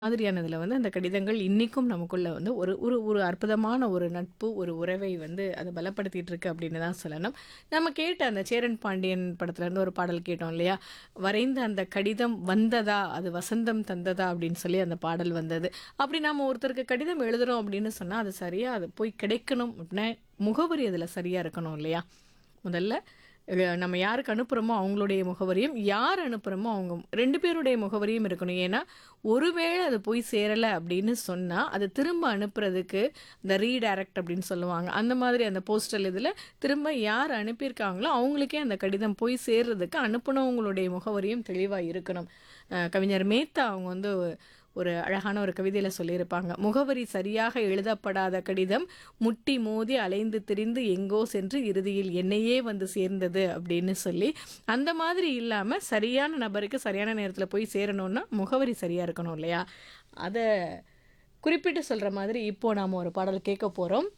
மாதிரியானதுல வந்து அந்த கடிதங்கள் இன்னிக்கும் நமக்குள்ள வந்து ஒரு ஒரு ஒரு அற்புதமான ஒரு நட்பு, ஒரு உறவை வந்து அது பலப்படுத்திட்டு இருக்கு அப்படின்னு தான் சொல்லணும். நம்ம கேட்ட அந்த சேரன் பாண்டியன் படத்துலேருந்து ஒரு பாடல் கேட்டோம் இல்லையா? "வரைந்த அந்த கடிதம் வந்ததா, அது வசந்தம் தந்ததா" அப்படின்னு சொல்லி அந்த பாடல் வந்தது. அப்படி நாம ஒருத்தருக்கு கடிதம் எழுதுறோம் அப்படின்னு சொன்னா, அது சரியா அது போய் கிடைக்கணும் அப்படின்னா, முகவரி அதில சரியா இருக்கணும் இல்லையா? முதல்ல அ நம்ம யாருக்கு அனுப்புறோமோ அவங்களுடைய முகவரியும், யார் அனுப்புறோமோ அவங்க 2 பேருடைய முகவரியும் இருக்கணும். ஏன்னா, ஒருவேள அது போய் சேரல அப்படின்னு சொன்னா, அது திரும்ப அனுப்புறதுக்கு இந்த ரீடைரக்ட் அப்படின்னு சொல்லுவாங்க. அந்த மாதிரி அந்த போஸ்டல் இதில திரும்ப யார் அனுப்பியிருக்காங்களோ, அவங்களுக்கே அந்த கடிதம் போய் சேர்றதுக்கு அனுப்புனவங்களுடைய முகவரியும் தெளிவா இருக்கணும். அ கவிஞர் மேத்தா அவங்க வந்து ஒரு அழகான ஒரு கவிதையில சொல்லியிருப்பாங்க. "முகவரி சரியாக எழுதப்படாத கடிதம், முட்டி மோதி அலைந்து திரிந்து எங்கோ சென்று இறுதியில் என்னையே வந்து சேர்ந்தது" அப்படின்னு சொல்லி, அந்த மாதிரி இல்லாம சரியான நபருக்கு சரியான நேரத்தில போய் சேரணும்னா, முகவரி சரியா இருக்கணும் இல்லையா? அத குறிப்பிட்டு சொல்ற மாதிரி இப்போ நாம ஒரு பாடல் கேட்க போறோம்.